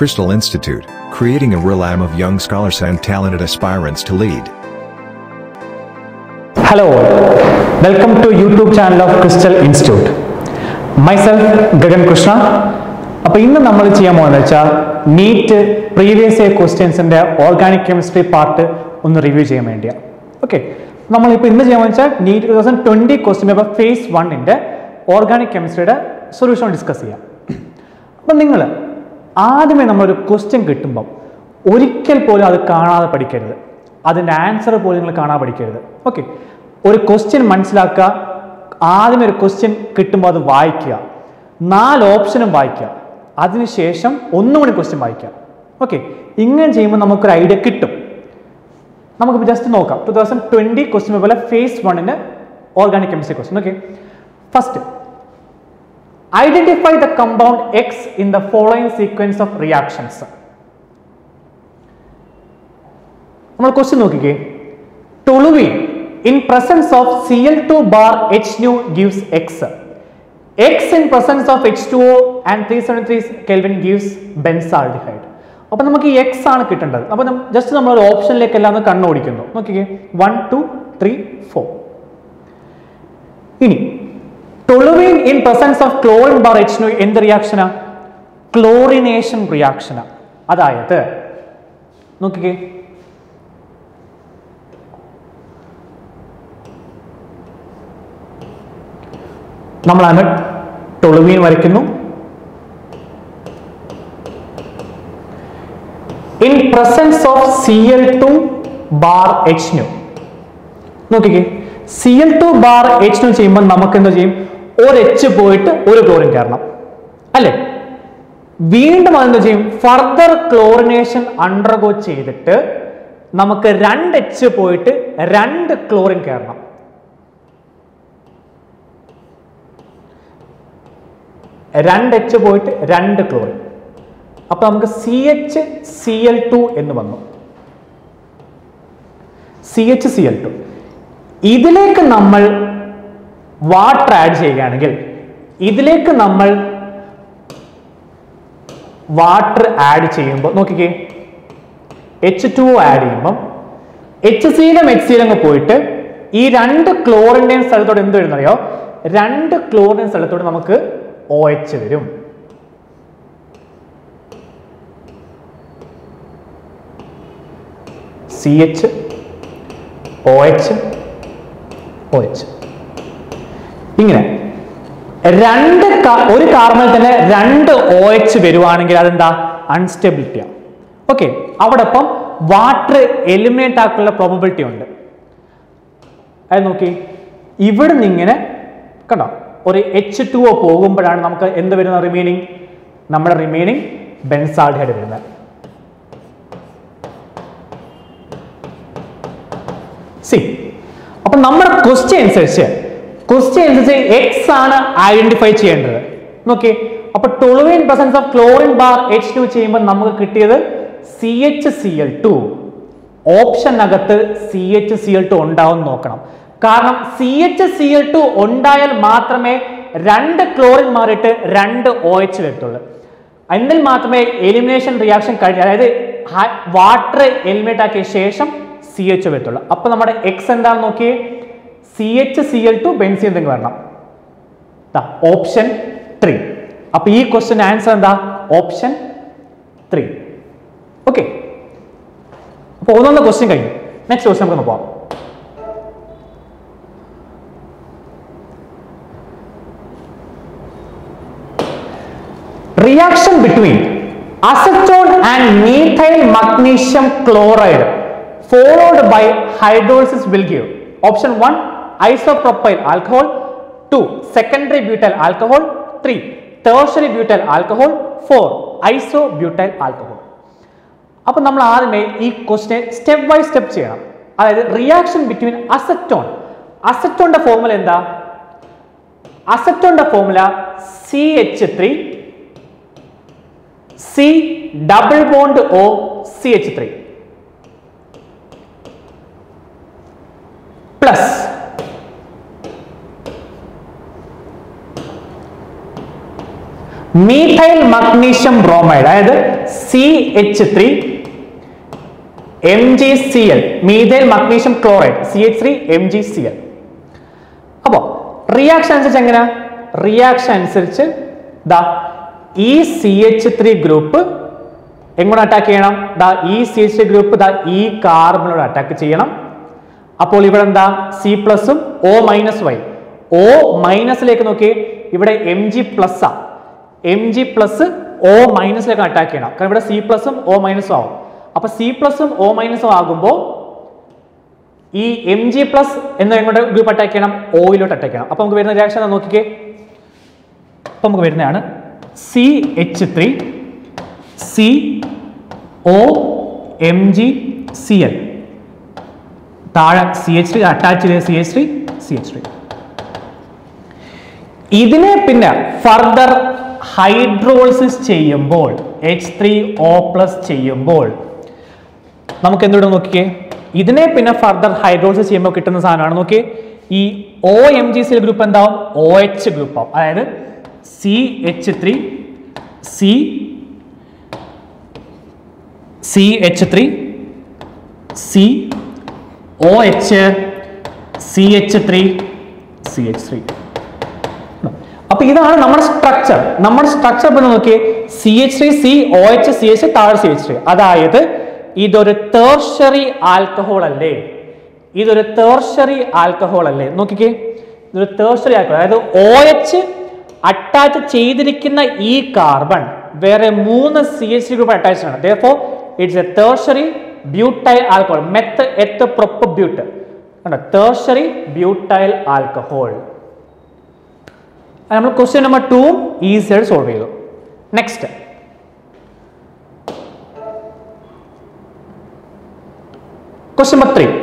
Crystal Institute, creating a real am of young scholars and talented aspirants to lead. Hello all, welcome to YouTube channel of Crystal Institute. Myself Gagan Krishna അപ്പോൾ ഇന്ന് നമ്മൾ ചെയ്യാൻ പോകുന്നത് വെച്ചാൽ NEET previous year ക്വസ്റ്റ്യൻസിൻ്റെ organic chemistry part ഒന്ന് review ചെയ്യാൻ വേണ്ടിയാണ് ഓക്കെ നമ്മളിപ്പോൾ ഇന്ന് ചെയ്യാൻ വെച്ചാൽ NEET two thousand twenty question paper phase വണ്ണിൻ്റെ ഓർഗാനിക് കെമിസ്ട്രിയുടെ സൊല്യൂഷൻ ഡിസ്കസ് ചെയ്യാം അപ്പം നിങ്ങൾ ആദ്യമേ നമ്മളൊരു ക്വസ്റ്റ്യൻ കിട്ടുമ്പം ഒരിക്കൽ പോലും അത് കാണാതെ പഠിക്കരുത് അതിൻ്റെ ആൻസർ പോലും നിങ്ങൾ കാണാതെ പഠിക്കരുത് ഓക്കെ ഒരു ക്വസ്റ്റ്യൻ മനസ്സിലാക്കുക ആദ്യമേ ഒരു ക്വസ്റ്റ്യൻ കിട്ടുമ്പോൾ അത് വായിക്കുക നാല് ഓപ്ഷനും വായിക്കുക അതിനുശേഷം ഒന്നും കൂടി ക്വസ്റ്റ്യൻ വായിക്കുക ഓക്കെ ഇങ്ങനെ ചെയ്യുമ്പോൾ നമുക്കൊരു ഐഡിയ കിട്ടും നമുക്ക് ജസ്റ്റ് നോക്കാം ടു തൗസൻഡ് ട്വൻറ്റി ക്വസ്റ്റ്യൻ പേപ്പറിലെ ഫേസ് വണ്ണിന് organic chemistry question okay first identify the compound X in the following sequence of reactions നമ്മൾ ക്വസ്റ്റ്യൻ നോക്കിക്കേ toluene in presence of C L two bar H nu gives X X in presence of H two O and three seven three kelvin gives benzaldehyde അപ്പൊ നമുക്ക് ഈ X ആണ് കിട്ടേണ്ടത് അപ്പൊ just നമ്മൾ ഒരു ഓപ്ഷനിലേക്ക് എല്ലാം ഒന്ന് കണ്ണോടിക്കുന്നു നോക്കിക്കേ വൺ ടു ത്രീ ഫോർ ഇനി toluene in presence of chlorine bar H nu എന്ത് റിയാക്ഷനാ ക്ലോറിനേഷൻ റിയാക്ഷനാ അതായത് നോക്കിക്കേ നമ്മൾ അതിന് ടൊളുവീൻ വരയ്ക്കുന്നു in presence of C L two bar H nu നോക്കിക്കേ C L two bar H nu ചെയ്യുമ്പോൾ നമുക്ക് എന്താ ചെയ്യും ഒരു എച്ച് പോയിട്ട് ഒരു ക്ലോറിൻ കയറണം അല്ലേ വീണ്ടും അതെന്താ ചെയ്യും ഫർദർ ക്ലോറിനേഷൻ അണ്ടർഗോ ചെയ്തിട്ട് നമുക്ക് രണ്ട് എച്ച് പോയിട്ട് രണ്ട് ക്ലോറിൻ കയറണം രണ്ട് എച്ച് പോയിട്ട് രണ്ട് ക്ലോറിൻ അപ്പൊ നമുക്ക് C H C L two എന്ന് വന്നു C H C L two ഇതിലേക്ക് നമ്മൾ വാട്ടർ ആഡ് ചെയ്യുകയാണെങ്കിൽ ഇതിലേക്ക് നമ്മൾ വാട്ടർ ആഡ് ചെയ്യുമ്പോൾ നോക്കിക്കേ എച്ച് ടു ആഡ് ചെയ്യുമ്പം എച്ച് സിയിലും എച്ച് സിയിലും പോയിട്ട് ഈ രണ്ട് ക്ലോറിൻ്റെയും സ്ഥലത്തോട് എന്ത് വരുന്നറിയോ രണ്ട് ക്ലോറിൻ്റെ സ്ഥലത്തോട് നമുക്ക് ഒ എച്ച് വരും C H O H O H ഇങ്ങനെ രണ്ട് കാ- ഒരു കാർബണിൽ തന്നെ രണ്ട് ഒ എച്ച് വരുവാണെങ്കിൽ അതെന്താ അൺസ്റ്റെബിലിറ്റിയാണ് ഓക്കെ അവിടെ ഇപ്പം വാട്ടർ എലിമിനേറ്റ് ആക്കാനുള്ള പ്രോബബിലിറ്റി ഉണ്ട് അത് നോക്കി ഇവിടുന്ന് ഇങ്ങനെ കണ്ടോ ഒരു എച്ച് ടു ഒ പോകുമ്പോഴാണ് നമുക്ക് എന്ത് വരുന്ന റിമൈനിങ് നമ്മുടെ റിമൈനിങ് ബെൻസാൾഡിഹൈഡ് വരുന്നത് സി അപ്പൊ നമ്മുടെ ക്വസ്റ്റ്യൻ അനുസരിച്ച് ക്വസ്റ്റ്യൻ അനുസരിച്ച് എക്സ് ആണ് ഐഡന്റിഫൈ ചെയ്യേണ്ടത് നോക്കി അപ്പൊ toluene presence of chlorine bar H two ചെയ്യുമ്പോൾ നമുക്ക് കിട്ടിയത് C H C L two ഓപ്ഷനകത്ത് C H C L two ഉണ്ടാവും നോക്കണം കാരണം C H C L two ഉണ്ടായാൽ മാത്രമേ രണ്ട് ക്ലോറിൻ മാറിയിട്ട് രണ്ട് ഒ എച്ച് വരത്തുള്ളൂ എന്നിൽ മാത്രമേ എലിമിനേഷൻ റിയാക്ഷൻ കഴിഞ്ഞ അതായത് വാട്ടർ എലിമിനേറ്റ് ആക്കിയ ശേഷം സി എച്ച് വരത്തുള്ളൂ അപ്പൊ നമ്മുടെ എക്സ് എന്താണെന്ന് നോക്കിയേ C H C L two ബെൻസി എന്തെങ്കിലും വരണം ഓപ്ഷൻ ത്രീ അപ്പൊ ഈ ക്വസ്റ്റ്യൻ ആൻസർ എന്താ ഓപ്ഷൻ ത്രീ ഓക്കെ അപ്പൊ ഒന്നൊന്ന് ക്വസ്റ്റ്യൻ കഴിഞ്ഞു നെക്സ്റ്റ് ക്വസ്റ്റ്യൻ നമുക്ക് പോവാം reaction between acetone and methyl magnesium chloride followed by hydrolysis will give option 1 isopropyl alcohol 2 secondary butyl alcohol 3 tertiary butyl alcohol 4 isobutyl alcohol അപ്പൊ നമ്മൾ ആദ്യമേ ഈ ക്വസ്റ്റ്യൻ സ്റ്റെപ്പ് ബൈ സ്റ്റെപ്പ് ചെയ്യണം അതായത് റിയാക്ഷൻ ബിറ്റ്വീൻ അസറ്റോൺ അസറ്റോണിന്റെ formula എന്താ അസറ്റോണിന്റെ formula C H three C double bond O C H three plus methyl magnesium bromide അതായത് C H three M G C L methyl magnesium chloride C H three M G C L അപ്പോ reaction അനുസരിച്ച് എങ്ങനെ reaction അനുസരിച്ച് ദാ ഈ C H three group എങ്ങോട്ട് attack ചെയ്യണം ദാ ഈ സി എച്ച് ത്രീ ഗ്രൂപ്പ് ദാ ഈ കാർബണിനോട് അറ്റാക്ക് ചെയ്യണം അപ്പോൾ ഇവിടെ എന്താ സി പ്ലസും ഒ മൈനസ് വൈ ഒ മൈനസിലേക്ക് നോക്കി ഇവിടെ എം ജി പ്ലസ് ആ എം ജി പ്ലസ് ഒ മൈനസിലേക്ക് അറ്റാക്ക് ചെയ്യണം കാരണം ഇവിടെ സി പ്ലസും ഒ മൈനസും ആവും അപ്പൊ സി പ്ലസും ഒ മൈനസും ആകുമ്പോൾ ഈ എം ജി പ്ലസ് എന്ന എങ്ങോട്ട് ഗ്രൂപ്പ് അറ്റാക്ക് ചെയ്യണം ഓയിലോട്ട് അറ്റാക്ക് ചെയ്യണം അപ്പൊ നമുക്ക് വരുന്ന റിയാക്ഷൻ നോക്കിക്കേ അപ്പൊ നമുക്ക് വരുന്നതാണ് C H three C O M G C L താഴെ സി എച്ച് ത്രീ അറ്റാച്ച് ചെയ്ത C H three C H three ഇതിനെ പിന്നെ ഫർദർ ഹൈഡ്രോളിസിസ് ചെയ്യുമ്പോൾ എച്ച് ത്രീ ഒ പ്ലസ് ചെയ്യുമ്പോൾ നമുക്ക് എന്തുകൊണ്ട് നോക്കിയേ ഇതിനെ പിന്നെ ഫർദർ ഹൈഡ്രോളിസിസ് ചെയ്യുമ്പോൾ കിട്ടുന്ന സാധനമാണ് നോക്കിയേ ഈ O M G C group എന്താവും ഒ എച്ച് ഗ്രൂപ്പ് ആവും അതായത് C H three C C H three C O H C H three C H three അപ്പൊ ഇതാണ് നമ്മുടെ സ്ട്രക്ചർ നമ്മുടെ സ്ട്രക്ചർ ഇപ്പൊ നോക്കിയേ C H three C O H C H താഴെ സി എച്ച് ത്രീ അതായത് ഇതൊരു തേർഷറി ആൽക്കഹോൾ അല്ലേ ഇതൊരു തേർഷറി ആൽക്കഹോൾ അല്ലേ നോക്കിക്കേ ഇതൊരു തേർഷറി ആൽക്കഹോൾ അതായത് ഒ എച്ച് അറ്റാച്ച് ചെയ്തിരിക്കുന്ന ഈ കാർബൺ വേറെ മൂന്ന് C H three group attach ആണ് ദോ it's a tertiary butyl alcohol meth eth prop but കണ്ടോ തേർഷറി ബ്യൂട്ടൈൽ ആൽക്കഹോൾ നമ്മൾ ക്വസ്റ്റ്യൻ നമ്പർ ടു ഈസി ആയിട്ട് സോൾവ് ചെയ്തു next question number three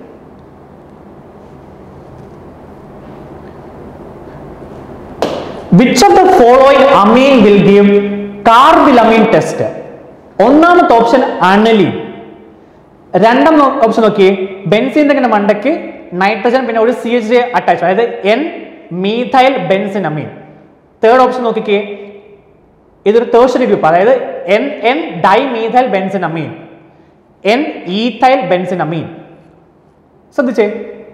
which of the following amine will give carbylamine test ഒന്നാമത്തെ option aniline രണ്ടാം option നോക്കി ബെൻസിന്റെ ഇങ്ങനെ മണ്ടയ്ക്ക് നൈട്രജൻ പിന്നെ ഒരു സി എച്ച് ഡി അറ്റാച്ച് അതായത് N methyl benzene amine third option നോക്കിക്കേ ഇതൊരു തേഴ്സറി ഗ്രൂപ്പ് അതായത് N N dimethyl benzene amine N ethyl benzene amine ശ്രദ്ധിച്ചേ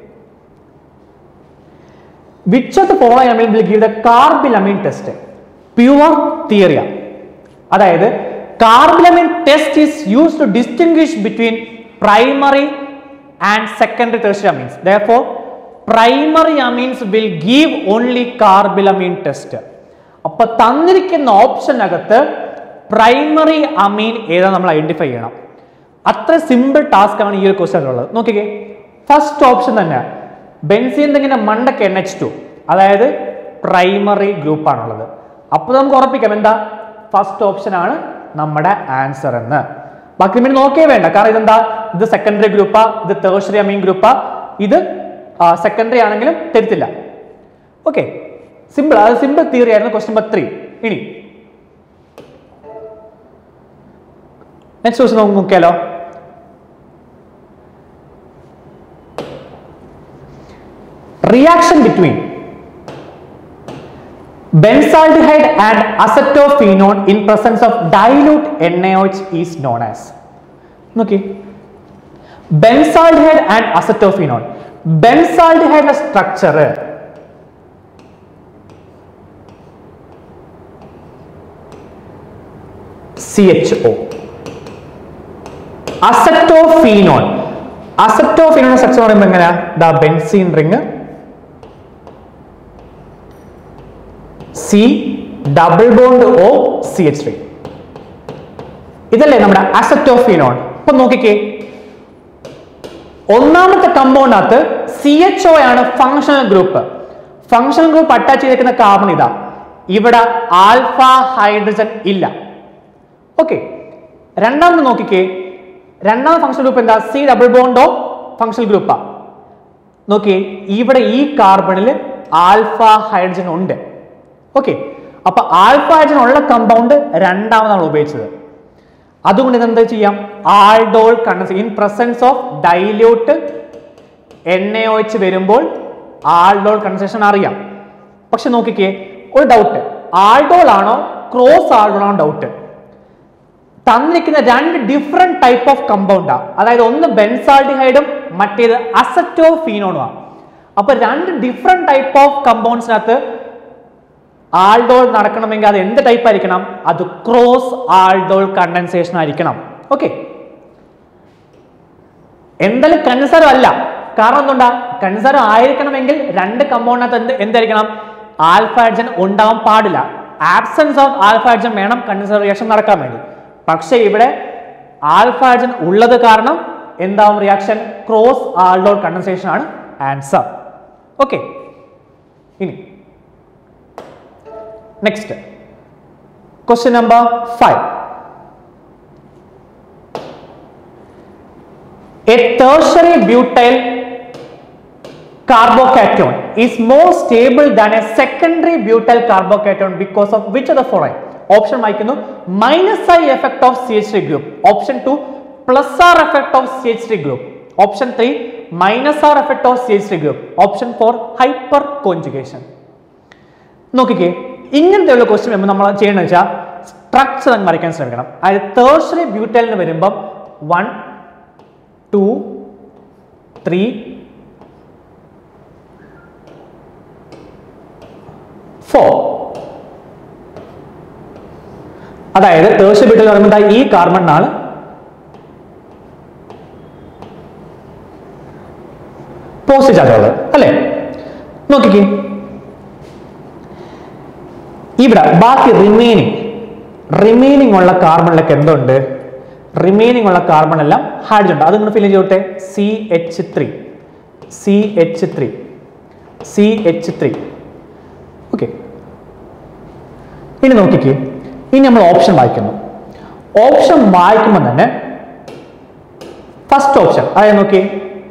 which of the following amine will give the carbylamine test pure തിയറിയ അതായത് carbylamine test is use to distinguish between primary and secondary tertiary amines therefore primary amines will give only carbylamine test അപ്പൊ തന്നിരിക്കുന്ന ഓപ്ഷനകത്ത് primary അമീൻ ഏതാ നമ്മൾ identify ചെയ്യണം അത്ര simple task ആണ് ഈ ഒരു ക്വസ്റ്റ്യൻ ഉള്ളത് നോക്കിക്കേ ഫസ്റ്റ് ഓപ്ഷൻ തന്നെ ബെൻസീൻ ഇങ്ങനെ മണ്ടക്ക് എൻ എച്ച് ടു അതായത് പ്രൈമറി ഗ്രൂപ്പ് ആണുള്ളത് അപ്പോൾ നമുക്ക് ഉറപ്പിക്കാം എന്താ ഫസ്റ്റ് ഓപ്ഷൻ ആണ് നമ്മുടെ ആൻസർ എന്ന് ബാക്കി പിന്നെ നോക്കേ വേണ്ട കാരണം ഇതെന്താ ഇത് സെക്കൻഡറി ഗ്രൂപ്പാ ഇത് തേഴ്സറി അമീൻ ഗ്രൂപ്പാ ഇത് സെക്കൻഡറി ആണെങ്കിലും തരത്തില്ല ഓക്കെ സിമ്പിൾ അത് സിമ്പിൾ തിയറി ആയിരുന്നു ക്വസ്റ്റ്യൻ നമ്പർ ത്രീ ഇനി നെക്സ്റ്റ് ക്വസ്റ്റ്യൻ നമുക്ക് നോക്കിയാലോ reaction between benzaldehyde and acetophenone in presence of dilute NaOH is known as നോക്കി ബെൻസാൾഡിഹൈഡ് ആൻഡ് അസറ്റോഫിനോൺ ബെൻസാൾഡിഹൈഡിന്റെ structure C H O acetophenone acetophenone structure പറയുമ്പോൾ എങ്ങനെയാ the benzene ring C double bond O C H three ഇതല്ലേ നമ്മുടെ acetophenone ഇപ്പൊ നോക്കിക്കേ ഒന്നാമത്തെ കമ്പൗണ്ടിനകത്ത് സി എച്ച് ഒ ആണ് functional group functional group attach ചെയ്തിരിക്കുന്ന കാർബൺ ഇതാ ഇവിടെ ആൽഫ ഹൈഡ്രജൻ ഇല്ല ഓക്കെ രണ്ടാമത് നോക്കിക്കേ രണ്ടാമത്തെ ഫങ്ഷണൽ ഗ്രൂപ്പ് എന്താ C double bond O functional ഗ്രൂപ്പാ നോക്കിയേ ഇവിടെ ഈ കാർബണിൽ ആൽഫ ഹൈഡ്രജൻ ഉണ്ട് ഓക്കെ അപ്പൊ ആൽഫ ഹൈഡ്രജൻ ഉള്ള കമ്പൗണ്ട് രണ്ടാമതാണ് ഉപയോഗിച്ചത് അതുകൊണ്ട് ഇതെന്താ ചെയ്യാം aldol condense in presence of dilute N A H വരുമ്പോൾ ആൾഡോൾ കണ്ടൻസേഷൻ അറിയാം പക്ഷെ നോക്കിക്കേ ഒരു ഡൗട്ട് ആൾഡോൾ ആണോ ക്രോസ് ആൾഡോൾ ആണോ ഡൗട്ട് തന്നിരിക്കുന്ന രണ്ട് ഡിഫറെന്റ് ടൈപ്പ് ഓഫ് കമ്പൗണ്ടാ അതായത് ഒന്ന് ബെൻസാൾഡിഹൈഡും മറ്റേത് അസറ്റോഫീനോണുമാണ് അപ്പൊ രണ്ട് ഡിഫറെന്റ് ടൈപ്പ് ഓഫ് കമ്പൗണ്ട്സിനകത്ത് ആൾഡോൾ നടക്കണമെങ്കിൽ അത് എന്ത് ടൈപ്പ് ആയിരിക്കണം അത് ക്രോസ് ആൾഡോൾ കണ്ടൻസേഷൻ ആയിരിക്കണം ഓക്കെ എന്തായാലും കൺസർവ് അല്ല കാരണം എന്തുകൊണ്ടാ കൺസർവ് ആയിരിക്കണമെങ്കിൽ രണ്ട് കമ്പൗണ്ടിനകത്ത് എന്ത് എന്തായിരിക്കണം ആൽഫാഡ്ജൻ ഉണ്ടാവാൻ പാടില്ല ആബ്സെൻസ് ഓഫ് ആൽഫാഡ്ജൻ വേണം കൺസർവ് റിയാക്ഷൻ നടക്കാൻ വേണ്ടി പക്ഷേ ഇവിടെ ആൽഫാഡ്ജൻ ഉള്ളത് കാരണം എന്താവും റിയാക്ഷൻ ക്രോസ് ആൾഡോൾ കണ്ടൻസേഷൻ ആണ് ആൻസർ ഓക്കെ ഇനി next question number five A tertiary butyl carbocation is more stable than a secondary butyl carbocation because of which of the following? Option വായിക്കുന്നു minus I effect of C H three group option two plus R effect of C H three group option three minus R effect of C H three group option four hyperconjugation നോക്കിക്കേ ഇങ്ങനത്തെ ഉള്ള question വരുമ്പോൾ നമ്മൾ ചെയ്യണമെന്ന് വെച്ചാൽ structure അങ്ങ് വരയ്ക്കാൻ ശ്രമിക്കണം അതായത് തേഴ്സറി ബ്യൂട്ടലിന് വരുമ്പം വൺ ടു ത്രീ ഫോർ അതായത് തേഴ്സറി ബ്യൂട്ടൽ എന്ന് പറയുമ്പോൾ ദാ ഈ കാർബണിനാണ് പോസ്റ്റ് ചാർജ് ഉള്ളത് അല്ലേ നോക്കിക്കേ ഇവിടെ ബാക്കി റിമൈനിങ് റിമൈനിങ് ഉള്ള കാർബണിലൊക്കെ എന്തുണ്ട് റിമൈനിങ് ഉള്ള കാർബൺ എല്ലാം ഹൈഡ്രജൻ ഉണ്ട് അത് നിങ്ങൾ ഫില്ല് ചെയ്തോട്ടെ C H three C H three C H three okay ഇനി നോക്കിക്കേ ഇനി നമ്മൾ ഓപ്ഷൻ വായിക്കുന്നു ഓപ്ഷൻ വായിക്കുമ്പോൾ തന്നെ ഫസ്റ്റ് ഓപ്ഷൻ അതായത് നോക്കി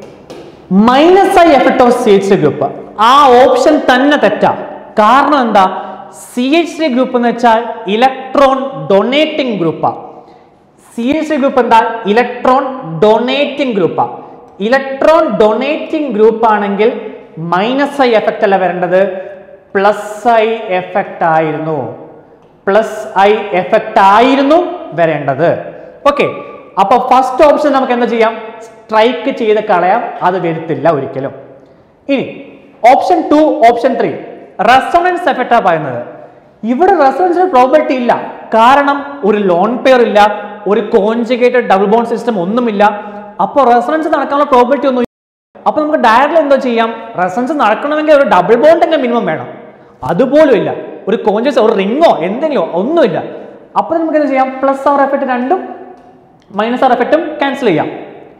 minus I effect of C H group ആ ഓപ്ഷൻ തന്നെ തെറ്റാ കാരണം എന്താ സി എച്ച് ഡി ഗ്രൂപ്പ് എന്ന് വെച്ചാൽ ഇലക്ട്രോൺ ഡൊണേറ്റിംഗ് ഗ്രൂപ്പാ സി എച്ച് ഡി ഗ്രൂപ്പ് എന്താ ഇലക്ട്രോൺ ഡൊണേറ്റിംഗ് ഗ്രൂപ്പാ ഇലക്ട്രോൺ ഡൊണേറ്റിംഗ് ഗ്രൂപ്പ് ആണെങ്കിൽ മൈനസ് ഐ എഫക്റ്റ് അല്ല വരേണ്ടത് പ്ലസ് ഐ എഫക്റ്റ് ആയിരുന്നു പ്ലസ് ഐ എഫക്റ്റ് ആയിരുന്നു വരേണ്ടത് ഓക്കെ അപ്പൊ ഫസ്റ്റ് ഓപ്ഷൻ നമുക്ക് എന്താ ചെയ്യാം സ്ട്രൈക്ക് ചെയ്ത് കളയാം അത് വരുത്തില്ല ഒരിക്കലും ഇനി option two option three resonance എഫക്റ്റാ പറയുന്നത് ഇവിടെ റെസൊണൻസിന് പ്രോബിലിറ്റി ഇല്ല കാരണം ഒരു ലോൺ പെയർ ഇല്ല ഒരു കോൺജുഗേറ്റഡ് ഡബിൾ ബോണ്ട് സിസ്റ്റം ഒന്നുമില്ല അപ്പോൾ റെസൊണൻസ് നടക്കാനുള്ള പ്രോബിലിറ്റി ഒന്നും അപ്പൊ നമുക്ക് ഡയറക്റ്റ് എന്തോ ചെയ്യാം റെസൊണൻസ് നടക്കണമെങ്കിൽ ഒരു ഡബിൾ ബോണ്ട് എങ്കിലും മിനിമം വേണം അതുപോലും ഇല്ല ഒരു കോഞ്ചസ് ഒരു റിങ്ങോ എന്തെങ്കിലും ഒന്നുമില്ല അപ്പൊ നമുക്ക് എന്ത് ചെയ്യാം പ്ലസ് ആർ എഫക്റ്റ് രണ്ടും മൈനസ് ആർ എഫക്റ്റും ക്യാൻസൽ ചെയ്യാം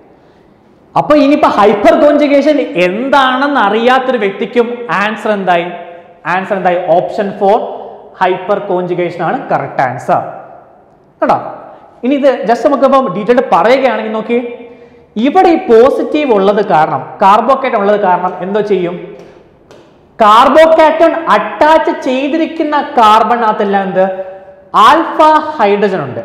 അപ്പൊ ഇനിയിപ്പോ ഹൈപ്പർ കോഞ്ചുഗേഷൻ എന്താണെന്ന് അറിയാത്തൊരു വ്യക്തിക്കും ആൻസർ എന്തായി ആൻസർ എന്തായി ഓപ്ഷൻ ഫോർ ഹൈപ്പർ കോഞ്ചുഗേഷൻ ആണ് കറക്റ്റ് ആൻസർ കേട്ടോ ഇനി ഇത് ജസ്റ്റ് നമുക്ക് ഇപ്പം ഡീറ്റെയിൽഡ് പറയുകയാണെങ്കിൽ നോക്കി ഇവിടെ ഈ പോസിറ്റീവ് ഉള്ളത് കാരണം കാർബോക്കേറ്റ് ഉള്ളത് കാരണം എന്തോ ചെയ്യും കാർബോകാറ്റോൺ അറ്റാച്ച് ചെയ്തിരിക്കുന്ന കാർബണിനകത്തെല്ലാം എന്ത് ആൽഫ ഹൈഡ്രജൻ ഉണ്ട്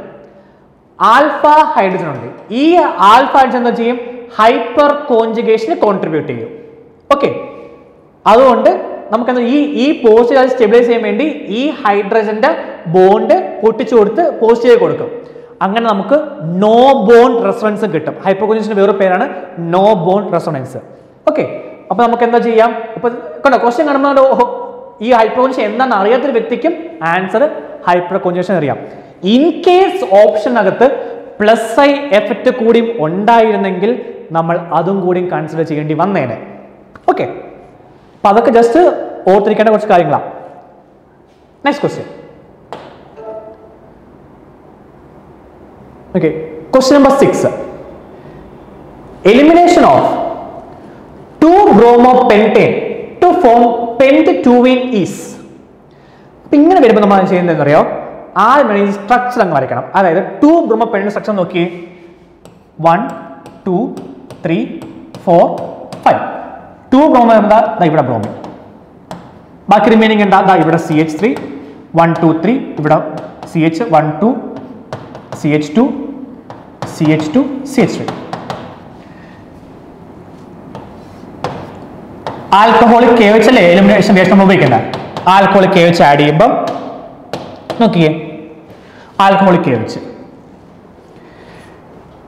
ആൽഫ ഹൈഡ്രജൻ ഉണ്ട് ഈ ആൽഫ ഹൈഡ്രജൻ എന്താ ചെയ്യും ഹൈപ്പർ കോൺജുഗേഷന് കോൺട്രിബ്യൂട്ട് ചെയ്യും ഓക്കെ അതുകൊണ്ട് നമുക്ക് ഈ ഈ പോസ്റ്റ് ചാർജ് സ്റ്റെബിലൈസ് ചെയ്യാൻ വേണ്ടി ഈ ഹൈഡ്രജന്റെ ബോണ്ട് പൊട്ടിച്ചു കൊടുത്ത് പോസിറ്റീവ് കൊടുക്കും അങ്ങനെ നമുക്ക് നോ ബോണ്ട് റെസൊണൻസ് കിട്ടും ഹൈപ്പർ കോൺജുഗേഷന്റെ വേറെ പേരാണ് നോ ബോണ്ട് റെസൊണൻസ് ഓക്കെ അപ്പൊ നമുക്ക് എന്താ ചെയ്യാം ഇപ്പൊ കണ്ടോ ക്വസ്റ്റ്യൻ കാണുമ്പോൾ ഓഹോ, ഈ ഹൈപ്പർ കോൺജുഗേഷൻ എന്താണെന്ന് അറിയാത്തൊരു വ്യക്തിക്കും ആൻസർ ഹൈപ്പർ കോൺജുഗേഷൻ അറിയാം ഇൻ കേസ് ഓപ്ഷനകത്ത് പ്ലസ് ഐ എഫക്റ്റ് കൂടിയും ഉണ്ടായിരുന്നെങ്കിൽ നമ്മൾ അതും കൂടിയും കൺസിഡർ ചെയ്യേണ്ടി വന്നേനെ ഓക്കെ അപ്പൊ അതൊക്കെ ജസ്റ്റ് ഓർത്തിരിക്കേണ്ട കുറച്ച് കാര്യങ്ങളാണ് next question okay question number six elimination of two bromopentane to form pent two ene is അപ്പൊ ഇങ്ങനെ വരുമ്പോൾ നമ്മൾ ചെയ്യുന്നത് അറിയോ ആദ്യം ഈ സ്ട്രക്ചർ അങ്ങ് വരയ്ക്കണം അതായത് ടു ബ്രോമോ പെൻറ്റ് സ്ട്രക്ചർ നോക്കി one two three four five two bromo എന്താ ദാ ഇവിടെ ബ്രോമോ ബാക്കി റിമൈനിങ് എന്താ ദാ ഇവിടെ C H three one two three ഇവിടെ C H one two C H two C H two C H three alcoholic K H അല്ലേ elimination reaction നമ്മൾ ഉപയോഗിക്കണ്ട ആൽക്കഹോളിക് കെ എച്ച് ആഡ് ചെയ്യുമ്പം നോക്കിയേ ആൽക്കഹോളിക് കെ എച്ച്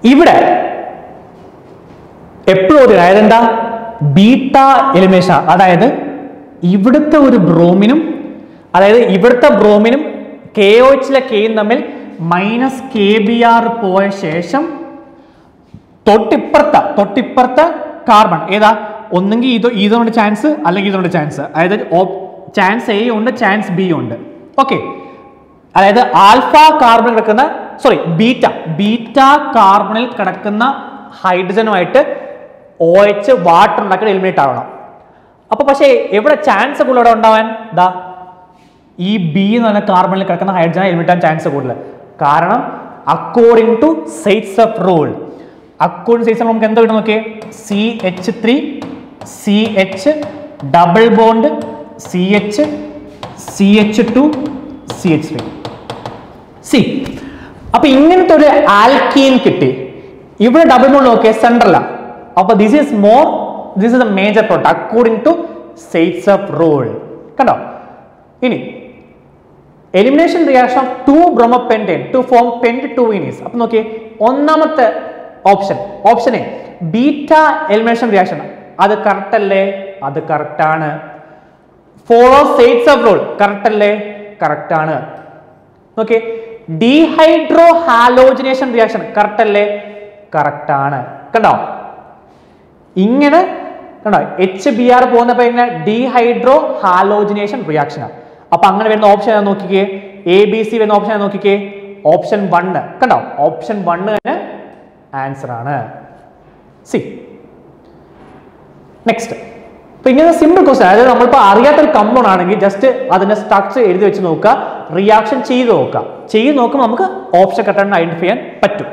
ഇവിടെ എപ്പോഴും ഒരു അതായത് എന്താ ബീറ്റ എലിമിനേഷൻ അതായത് ഇവിടുത്തെ ഒരു ബ്രോമിനും അതായത് ഇവിടുത്തെ ബ്രോമിനും കെ ഒ എച്ചിലെ കെയും തമ്മിൽ മൈനസ് കെ ബി ആർ പോയ ശേഷം തൊട്ടിപ്പുറത്ത തൊട്ടിപ്പുറത്ത കാർബൺ ഏതാ ഒന്നെങ്കിൽ ഇത് ഇതുകൊണ്ട് ചാൻസ് അല്ലെങ്കിൽ ഇതുകൊണ്ട് ചാൻസ് അതായത് ചാൻസ് എ ഉണ്ട് ചാൻസ് ബി ഉണ്ട് ഓക്കെ അതായത് ആൽഫ കാർബൺ കിടക്കുന്ന സോറി ബീറ്റ ബീറ്റ കാർബണിൽ കിടക്കുന്ന ഹൈഡ്രജനുമായിട്ട് ഒ എച്ച് വാട്ടർ ഉണ്ടാക്കി എലിമിനേറ്റ് ആവണം അപ്പൊ പക്ഷേ എവിടെ ചാൻസ് കൂടുതൽ ഉണ്ടാവാൻ ദാ ഈ ബി എന്ന് പറഞ്ഞ കാർബണിൽ കിടക്കുന്ന ഹൈഡ്രജൻ എലിമിനേറ്റ് ആവാൻ ചാൻസ് കൂടുതൽ കാരണം according to Saytzeff rule according Saytzeff നമുക്ക് എന്താ കിട്ടും നോക്കിയേ C H three C H double bond C H C H two C H three C അപ്പൊ ഇങ്ങനത്തെ ഒരു ആൽക്കീൻ കിട്ടി ഇവിടെ ഡബിൾ ബോണ്ട് നോക്കിയ സെൻട്രല അപ്പൊ this is more this is the major product according to Saytzeff rule കണ്ടോ ഇനി elimination reaction of two bromopentane to form pent two ene is അപ്പൊ നോക്കിയേ ഒന്നാമത്തെ option option A beta elimination reaction അത് correct അല്ലേ അത് കറക്റ്റ് ആണ് follow Saytzeff rule correct അല്ലേ കറക്റ്റ് ആണ് okay dehydrohalogenation reaction correct അല്ലേ കറക്റ്റ് ആണ് കണ്ടോ ഇങ്ങനെ കണ്ടോ എച്ച് ബി ആർ പോകുന്നപ്പോ ഇങ്ങനെ ഡീഹൈഡ്രോ ഹാലോജിനേഷൻ റിയാക്ഷൻ അപ്പൊ അങ്ങനെ വരുന്ന ഓപ്ഷൻ നോക്കിക്കേ എ ബി സി വരുന്ന ഓപ്ഷൻ നോക്കിക്കേ ഓപ്ഷൻ വണ്ണ് കണ്ടോ ഓപ്ഷൻ വണ്ണ് തന്നെ ആൻസർ ആണ് സി നെക്സ്റ്റ് അപ്പൊ ഇങ്ങനെ സിമ്പിൾ ക്വസ്റ്റൻ അതായത് നമ്മളിപ്പോൾ അറിയാത്തൊരു കമ്പൗണ്ട് ആണെങ്കിൽ ജസ്റ്റ് അതിന്റെ സ്ട്രക്ചർ എഴുതി വെച്ച് നോക്കുക റിയാക്ഷൻ ചെയ്ത് നോക്കുക ചെയ്ത് നോക്കുമ്പോൾ നമുക്ക് ഓപ്ഷൻ കറക്റ്റ് ഐഡന്റിഫൈ ചെയ്യാൻ പറ്റും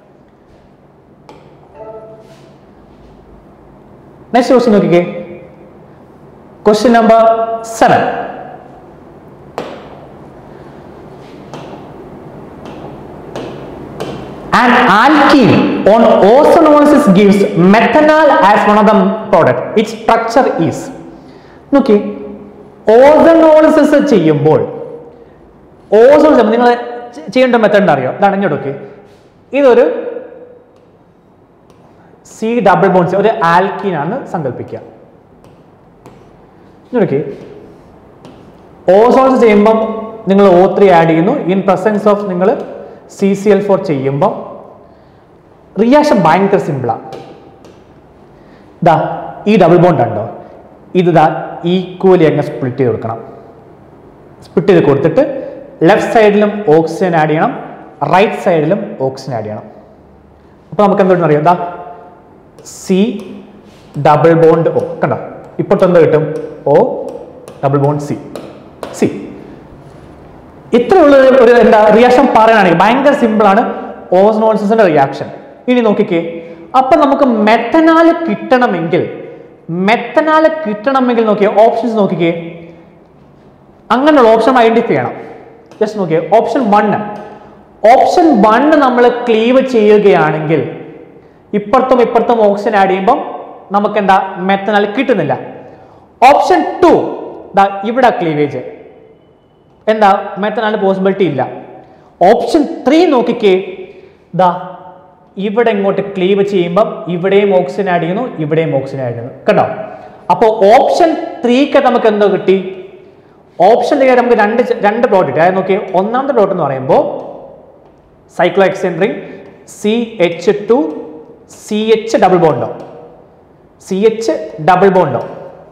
നെക്സ്റ്റ് ക്വസ്റ്റ്യൻ നോക്കിക്കേ question number seven An alkene on ozonolysis gives methanol as one of the product. Its structure is. നോക്കി ഓസണോളിസിസ് ചെയ്യുമ്പോൾ ഓസോൺ നിങ്ങൾ ചെയ്യേണ്ട മെത്തേഡ് അറിയോ ഇതാണ് ഇങ്ങോട്ട് നോക്കി ഇതൊരു സി ഡബിൾ ബോൺസ് ഒരു ആൽക്കീൻ ആണ് സങ്കല്പിക്കുക നോക്കി ഓസോൺസ് ചെയ്യുമ്പം നിങ്ങൾ ഓ ത്രീ ആഡ് ചെയ്യുന്നു ഇൻ പ്രസൻസ് ഓഫ് നിങ്ങൾ സി സി എൽ ഫോർ ചെയ്യുമ്പോൾ റിയാക്ഷൻ ഭയങ്കര സിമ്പിളാണ് ദാ ഈ ഡബിൾ ബോണ്ട് ഉണ്ടോ ഇത് ദാ ഈക്വലി അങ്ങ് സ്പ്ലിറ്റ് ചെയ്ത് കൊടുക്കണം സ്പ്ലിറ്റ് ചെയ്ത് കൊടുത്തിട്ട് ലെഫ്റ്റ് സൈഡിലും ഓക്സിജൻ ആഡ് ചെയ്യണം റൈറ്റ് സൈഡിലും ഓക്സിജൻ ആഡ് ചെയ്യണം അപ്പോൾ നമുക്ക് എന്തുകൊണ്ട് അറിയാം ദാ സി ഡബിൾ ബോണ്ട് ഓ കണ്ടോ ഇപ്പോഴത്തെ എന്ത് കിട്ടും O double bond C C ഇത്രയുള്ള ഒരു- ഒരു എന്താ റിയാക്ഷൻ പറയാനാണെങ്കിൽ ഭയങ്കര സിമ്പിൾ ആണ് ഓസ്നോളിസിന്റെ റിയാക്ഷൻ ഇനി നോക്കിക്കേ അപ്പൊ നമുക്ക് മെത്തനാല് കിട്ടണമെങ്കിൽ മെത്തനാല് കിട്ടണമെങ്കിൽ നോക്കിയേ ഓപ്ഷൻസ് നോക്കിക്കേ അങ്ങനെയുള്ള ഓപ്ഷൻ ഐഡന്റിഫൈ ചെയ്യണം ജസ്റ്റ് നോക്കിയേ ഓപ്ഷൻ വണ്ണ് ഓപ്ഷൻ വണ്ണ് നമ്മൾ ക്ലീവ് ചെയ്യുകയാണെങ്കിൽ ഇപ്പുറത്തും ഇപ്പുറത്തും ഓക്സിജൻ ആഡ് ചെയ്യുമ്പോൾ നമുക്ക് എന്താ മെത്തനാൽ കിട്ടുന്നില്ല ഓപ്ഷൻ ടു ഇവിടെ ക്ലീവേജ് എന്താ മെത്തനാൽ പോസിബിലിറ്റി ഇല്ല ഓപ്ഷൻ ത്രീ നോക്കിക്കേ ദാ ഇവിടെ ഇങ്ങോട്ട് ക്ലീവ് ചെയ്യുമ്പോൾ ഇവിടെയും ഓക്സിജൻ ആഡ് ചെയ്യുന്നു ഇവിടെയും ഓക്സിജൻ ആഡ് ചെയ്യുന്നു കണ്ടോ അപ്പോൾ ഓപ്ഷൻ ത്രീക്ക് നമുക്ക് എന്തോ കിട്ടി ഓപ്ഷൻ ത്രീ നമുക്ക് രണ്ട് ചെ- രണ്ട് പ്ലോട്ട് കിട്ടി അതായത് നോക്കിയേ ഒന്നാമത്തെ പ്ലോട്ട് എന്ന് പറയുമ്പോൾ സൈക്ലോ എക്സെൻട്രിങ് C H two C H double ബോണ്ടോ സി എച്ച് ഡബിൾ ബോണ്ടോ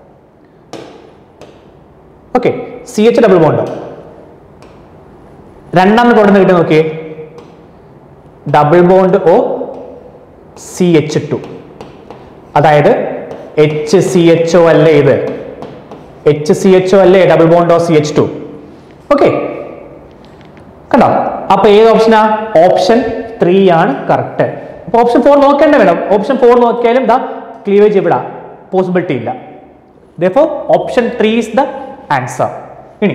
ഓക്കെ സി എച്ച് ഡബിൾ ബോണ്ടോ രണ്ടാമത്തെ പ്ലോട്ട് കിട്ടി നോക്കിയേ double bond O C H two അതായത് എച്ച് സി എച്ച് ഒ അല്ലേ ഇത് എച്ച് സി എച്ച് ഒ അല്ലേ double bond O C H two okay കണ്ടോ അപ്പൊ ഏത് ഓപ്ഷനാ ഓപ്ഷൻ ത്രീ ആണ് കറക്റ്റ് അപ്പൊ ഓപ്ഷൻ ഫോർ നോക്കേണ്ട വേണം ഓപ്ഷൻ ഫോർ നോക്കിയാലും ദാ ക്ലീവേജ് ഇവിടെ പോസിബിലിറ്റി ഇല്ല though option three is the answer ഇനി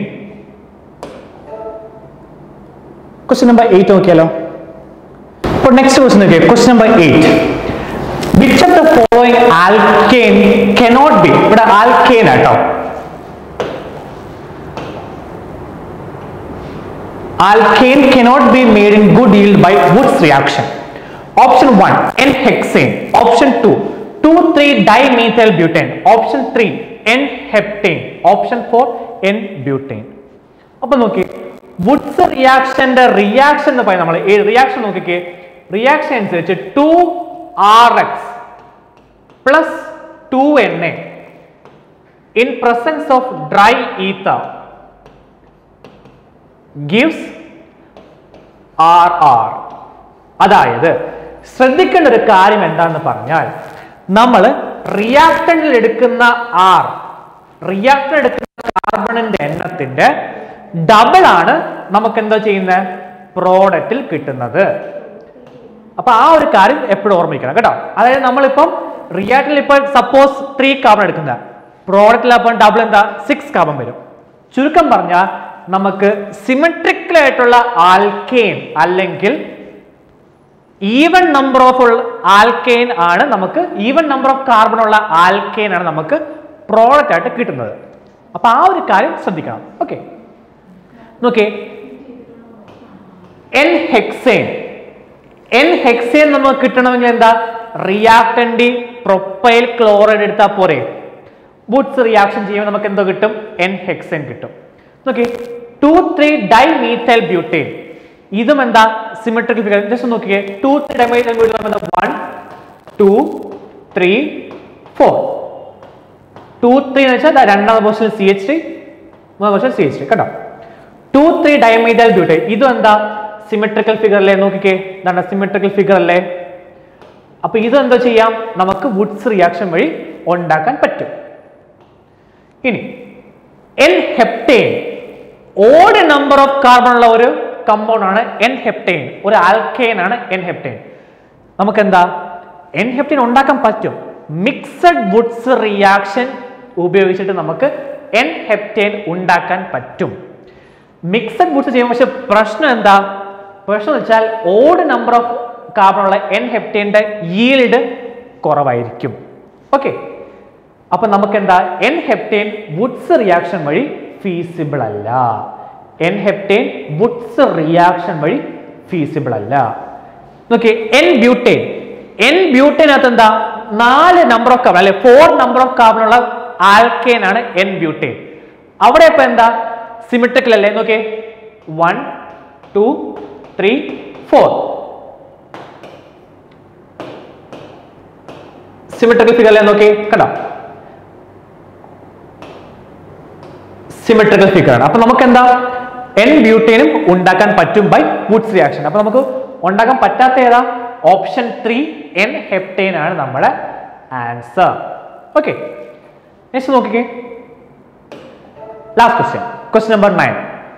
ക്വസ്റ്റ്യൻ നമ്പർ എയ്റ്റ് നോക്കിയാലോ അപ്പോൾ നെക്സ്റ്റ് ക്വസ്റ്റ്യൻ നോക്കിയാൽ question number eight which of the following alkane cannot be ഇവിടെ ആൽക്കെയിൻ ആട്ടോ alkane cannot be made in good yield by Woods reaction. Option one N hexane option two two three dimethyl butane option three N heptane option four N butane അപ്പൊ നോക്കി Woods റിയാക്ഷന്റെ reaction എന്ന് പറയുന്നത് നമ്മൾ reaction നോക്കിക്കേ reaction അനുസരിച്ച് two R X plus two N A in presence of dry ether gives R R അതായത് ശ്രദ്ധിക്കേണ്ട ഒരു കാര്യം എന്താണെന്ന് പറഞ്ഞാൽ നമ്മൾ റിയാക്ടന്റിൽ എടുക്കുന്ന ആർ റിയാക്ടർ എടുക്കുന്ന കാർബണിന്റെ എണ്ണത്തിന്റെ ഡബിൾ ആണ് നമുക്ക് എന്താ ചെയ്യുന്നത് പ്രോഡക്റ്റിൽ കിട്ടുന്നത് അപ്പൊ ആ ഒരു കാര്യം എപ്പോഴും ഓർമ്മിക്കണം കേട്ടോ അതായത് നമ്മളിപ്പം റിയാക്ടറിൽ ഇപ്പോൾ സപ്പോസ് ത്രീ കാർബൺ എടുക്കുന്ന പ്രോഡക്റ്റിൽ അപ്പം ഡബിൾ എന്താ സിക്സ് കാർബൺ വരും ചുരുക്കം പറഞ്ഞാൽ നമുക്ക് സിമെട്രിക്കൽ ആയിട്ടുള്ള ആൽക്കെയിൻ അല്ലെങ്കിൽ ഈവൻ നമ്പർ ഓഫ് ആൽക്കെയിൻ ആണ് നമുക്ക് ഈവൻ നമ്പർ ഓഫ് കാർബൺ ഉള്ള ആൽക്കെയിൻ ആണ് നമുക്ക് പ്രോഡക്റ്റ് ആയിട്ട് കിട്ടുന്നത് അപ്പൊ ആ ഒരു കാര്യം ശ്രദ്ധിക്കണം ഓക്കെ നോക്കേ എൻ ഹെക്സേൻ എൻ ഹെക്സേൻ നമുക്ക് കിട്ടണമെങ്കിൽ എന്താ റിയാക്ടന്റ് പ്രൊപ്പൈൽ ക്ലോറൈഡ് എടുത്താൽ പോരെ വുഡ്സ് റിയാക്ഷൻ ചെയ്യുമ്പോൾ നമുക്ക് എന്തോ കിട്ടും എൻ ഹെക്സേൻ കിട്ടും നോക്കി two three dimethyl butane ഇതും എന്താ സിമെട്രിക്കൽ ഫിഗർ ജസ്റ്റ് നോക്കിയേ two three dimethyl butane one two three four two three എന്ന് വെച്ചാൽ ദാ രണ്ടാമത്തെ പൊസിഷൻ സി എച്ച് ത്രീ മൂന്നാം പൊസിഷൻ സി എച്ച് ത്രീ കേട്ടോ ടു ത്രീ ഡയമീഥൈൽ ബ്യൂട്ടൈൽ ഇതും എന്താ സിമെട്രിക്കൽ ഫിഗർ അല്ലേ നോക്കിക്കേ എന്താണ് സിമെട്രിക്കൽ ഫിഗർ അല്ലേ അപ്പൊ ഇത് എന്താ ചെയ്യാം നമുക്ക് വുഡ്സ് റിയാക്ഷൻ വഴി ഉണ്ടാക്കാൻ പറ്റും ഇനി N heptane odd number of carbon ഉള്ള ഒരു കമ്പൗണ്ട് ആണ് എൻ ഹെപ്റ്റേൻ ഒരു ആൽക്കെയിൻ ആണ് എൻ ഹെപ്റ്റേൻ നമുക്ക് എന്താ എൻ ഹെപ്റ്റേൻ ഉണ്ടാക്കാൻ പറ്റും മിക്സഡ് വുഡ്സ് റിയാക്ഷൻ ഉപയോഗിച്ചിട്ട് നമുക്ക് എൻ ഹെപ്റ്റേൻ ഉണ്ടാക്കാൻ പറ്റും മിക്സഡ് വുഡ്സ് ചെയ്യുമ്പോൾ പക്ഷെ പ്രശ്നം എന്താ പ്രശ്നം എന്ന് വെച്ചാൽ ഓഡ് നമ്പർ ഓഫ് കാർബൺ ഉള്ള എൻ ഹെപ്റ്റേന്റെ ഈൽഡ് കുറവായിരിക്കും ഓക്കെ അപ്പൊ നമുക്ക് എന്താ എൻ ഹെപ്റ്റേൻ വുഡ്സ് റിയാക്ഷൻ വഴി ഫീസിബിൾ അല്ല എൻ ഹെപ്റ്റേൻ വുഡ്സ് റിയാക്ഷൻ വഴി ഫീസിബിൾ അല്ല നോക്കിയേ എൻ ബ്യൂട്ടേൻ എൻ ബ്യൂട്ടേനകത്ത് എന്താ നാല് നമ്പർ ഓഫ് കാർബൺ അല്ലെ ഫോർ നമ്പർ ഓഫ് കാർബൺ ഉള്ള ആൽക്കേൻ ആണ് എൻ ബ്യൂട്ടേൻ അവിടെ ഇപ്പൊ എന്താ സിമിട്രിക്കൽ അല്ലേ നോക്കിയേ one two three four symmetrical figure അല്ലേ നോക്കിയേ കണ്ടോ സിമെട്രിക്കൽ ഫിഗർ ആണ് അപ്പൊ നമുക്ക് എന്താ എൻ ബ്യൂട്ടേനും ഉണ്ടാക്കാൻ പറ്റും ബൈ വുഡ്സ് റിയാക്ഷൻ അപ്പൊ നമുക്ക് ഉണ്ടാക്കാൻ പറ്റാത്ത ഏതാ ഓപ്ഷൻ ത്രീ എൻ ഹെപ്റ്റേൻ ആണ് നമ്മുടെ ആൻസർ ഓക്കെ നെക്സ്റ്റ് നോക്കിക്കേ last question question number nine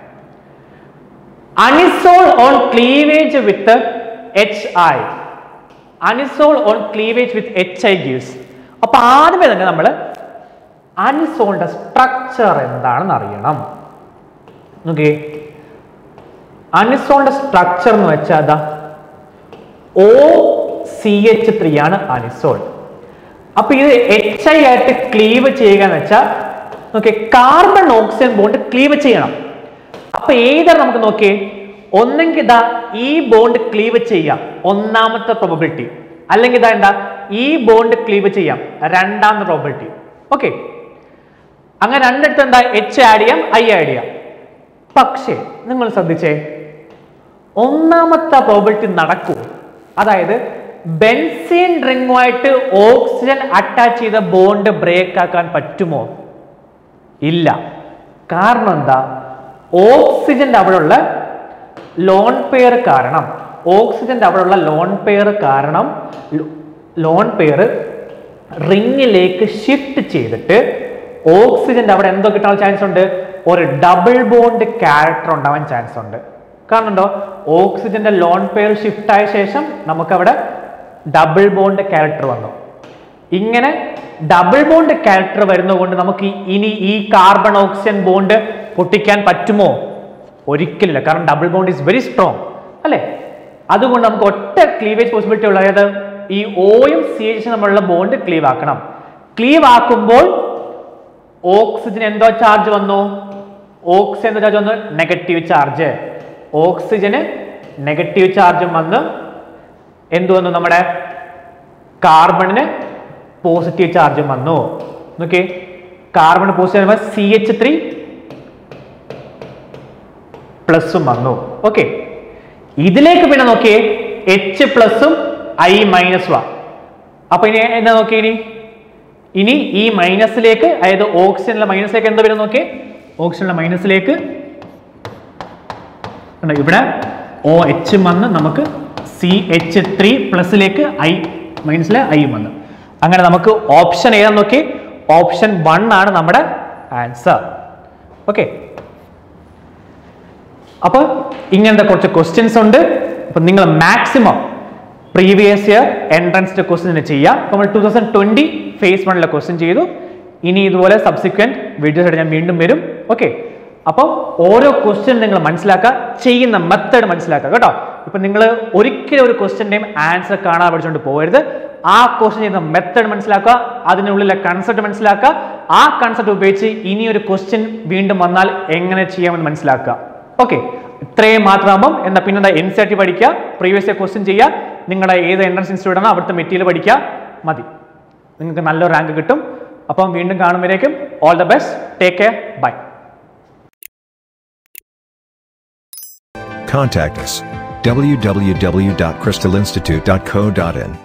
anisole on cleavage with H I anisole on cleavage with H I gives അപ്പൊ ആദ്യമേ തന്നെ നമ്മൾ അനിസോളിന്റെ സ്ട്രക്ചർ എന്താണെന്ന് അറിയണം നോക്കിയേ അനിസോളിന്റെ സ്ട്രക്ചർ എന്ന് വെച്ചാൽ അതാ ഒ സി എച്ച് ത്രീ ആണ് അനിസോൾ അപ്പൊ ഇത് എച്ച് ഐ ആയിട്ട് ക്ലീവ് ചെയ്യുക എന്ന് വെച്ചാൽ നോക്കിയേ കാർബൺ ഓക്സിജൻ ബോണ്ട് ക്ലീവ് ചെയ്യണം അപ്പൊ ഏതാണ് നമുക്ക് നോക്കിയേ ഒന്നെങ്കിൽ ഇതാ ഈ ബോണ്ട് ക്ലീവ് ചെയ്യാം ഒന്നാമത്തെ പ്രോബബിലിറ്റി അല്ലെങ്കിൽ ഇതാ എന്താ ഈ ബോണ്ട് ക്ലീവ് ചെയ്യാം രണ്ടാമത്തെ പ്രോബബിലിറ്റി ഓക്കെ അങ്ങനെ രണ്ടിടത്ത് എന്താ എച്ച് ആഡ് ചെയ്യാം ഐ ആഡ് ചെയ്യാം പക്ഷേ നിങ്ങൾ ശ്രദ്ധിച്ചേ ഒന്നാമത്തെ പ്രോബിലിറ്റി നടക്കൂ അതായത് ബെൻസീൻ റിങ്ങുമായിട്ട് ഓക്സിജൻ അറ്റാച്ച് ചെയ്ത ബോണ്ട് ബ്രേക്ക് ആക്കാൻ പറ്റുമോ ഇല്ല കാരണം എന്താ ഓക്സിജന്റെ അവിടെയുള്ള ലോൺ പെയർ കാരണം ഓക്സിജന്റെ അവിടെയുള്ള ലോൺ പെയർ കാരണം ലോൺ പെയർ റിങ്ങിലേക്ക് ഷിഫ്റ്റ് ചെയ്തിട്ട് ഓക്സിജന്റെ അവിടെ എന്തോ കിട്ടാൻ ചാൻസ് ഉണ്ട് ഒരു ഡബിൾ ബോണ്ട് ക്യാരക്ടർ ഉണ്ടാവാൻ ചാൻസ് ഉണ്ട് കാരണം ഉണ്ടോ ഓക്സിജന്റെ ലോൺ പെയർ ഷിഫ്റ്റ് ആയ ശേഷം നമുക്കവിടെ ഡബിൾ ബോണ്ട് ക്യാരക്ടർ വന്നു ഇങ്ങനെ ഡബിൾ ബോണ്ട് ക്യാരക്ടർ വരുന്നതുകൊണ്ട് നമുക്ക് ഈ- ഇനി ഈ കാർബൺ ഓക്സിജൻ ബോണ്ട് പൊട്ടിക്കാൻ പറ്റുമോ ഒരിക്കലില്ല കാരണം double bond is very strong അല്ലേ അതുകൊണ്ട് നമുക്ക് ഒറ്റ ക്ലീവേജ് പോസിബിലിറ്റി ഉള്ള അതായത് ഈ ഓയും സി എച്ച് തമ്മിലുള്ള ബോണ്ട് ക്ലീവ് ആക്കണം ക്ലീവ് ആക്കുമ്പോൾ ഓക്സിജൻ എന്തോ ചാർജ് വന്നു ഓക്സിജൻ എന്തോ ചാർജ് വന്നു നെഗറ്റീവ് ചാർജ് ഓക്സിജന് നെഗറ്റീവ് ചാർജും വന്ന് എന്ത് വന്നു നമ്മുടെ കാർബണിന് പോസിറ്റീവ് ചാർജും വന്നു നോക്കിയേ carbon positive C H three പ്ലസും വന്നു ഓക്കെ ഇതിലേക്ക് പിന്നെ നോക്കിയേ എച്ച് പ്ലസും ഐ മൈനസും ആ അപ്പൊ ഇനി എന്താ നോക്കിയേ ഇനി ഇനി ഈ മൈനസിലേക്ക് അതായത് ഓക്സിജനിലെ മൈനസിലേക്ക് എന്താ വരും നോക്കിയേ ഓക്സിജനിലെ മൈനസിലേക്ക് കണ്ടോ, ഇവിടെ ഒ എച്ച് വന്ന് നമുക്ക് സി എച്ച് ത്രീ പ്ലസിലേക്ക് ഐ മൈനസിലെ ഐ വന്നു അങ്ങനെ നമുക്ക് ഓപ്ഷൻ ഏതാന്ന് നോക്കി ഓപ്ഷൻ വൺ ആണ് നമ്മുടെ ആൻസർ ഓക്കെ അപ്പൊ ഇങ്ങനത്തെ കുറച്ച് ക്വസ്റ്റ്യൻസ് ഉണ്ട് അപ്പൊ നിങ്ങൾ maximum previous year entrance question ചെയ്യാം അപ്പൊ നമ്മൾ ടൂ തൗസൻഡ് ട്വന്റി ഫേസ് വണ്ണിലെ ക്വസ്റ്റ്യൻ ചെയ്തു ഇനി ഇതുപോലെ സബ്സിക്വന്റ് വീഡിയോസ് ആയിട്ട് ഞാൻ വീണ്ടും വരും ഓക്കെ അപ്പം ഓരോ ക്വസ്റ്റ്യൻ നിങ്ങൾ മനസ്സിലാക്കുക ചെയ്യുന്ന മെത്തേഡ് മനസ്സിലാക്കുക കേട്ടോ ഇപ്പൊ നിങ്ങൾ ഒരിക്കലും ഒരു ക്വസ്റ്റ്യന്റെയും ആൻസർ കാണാൻ പഠിച്ചുകൊണ്ട് പോകരുത് ആ ക്വസ്റ്റ്യൻ ചെയ്യുന്ന മെത്തേഡ് മനസ്സിലാക്കുക അതിനുള്ളിലെ കൺസെപ്റ്റ് മനസ്സിലാക്കുക ആ കൺസെപ്റ്റ് ഉപയോഗിച്ച് ഇനി ഒരു ക്വസ്റ്റ്യൻ വീണ്ടും വന്നാൽ എങ്ങനെ ചെയ്യാമെന്ന് മനസ്സിലാക്കുക ഓക്കെ ഇത്രയും മാത്രമാകുമ്പം എന്നാ പിന്നെ എൻ സി ആർ ടി പഠിക്കുക പ്രീവിയസ് ഇയർ ക്വസ്റ്റ്യൻ ചെയ്യുക നിങ്ങളുടെ ഏത് എൻട്രൻസ് ഇൻസ്റ്റിറ്റ്യൂട്ട് ആണോ അവിടുത്തെ മെറ്റീരിയൽ പഠിക്കുക മതി നിങ്ങൾക്ക് നല്ലൊരു റാങ്ക് കിട്ടും അപ്പം വീണ്ടും കാണുമ്പോഴേക്കും all the best take care bye Contact us www.crystallinstitute.co.in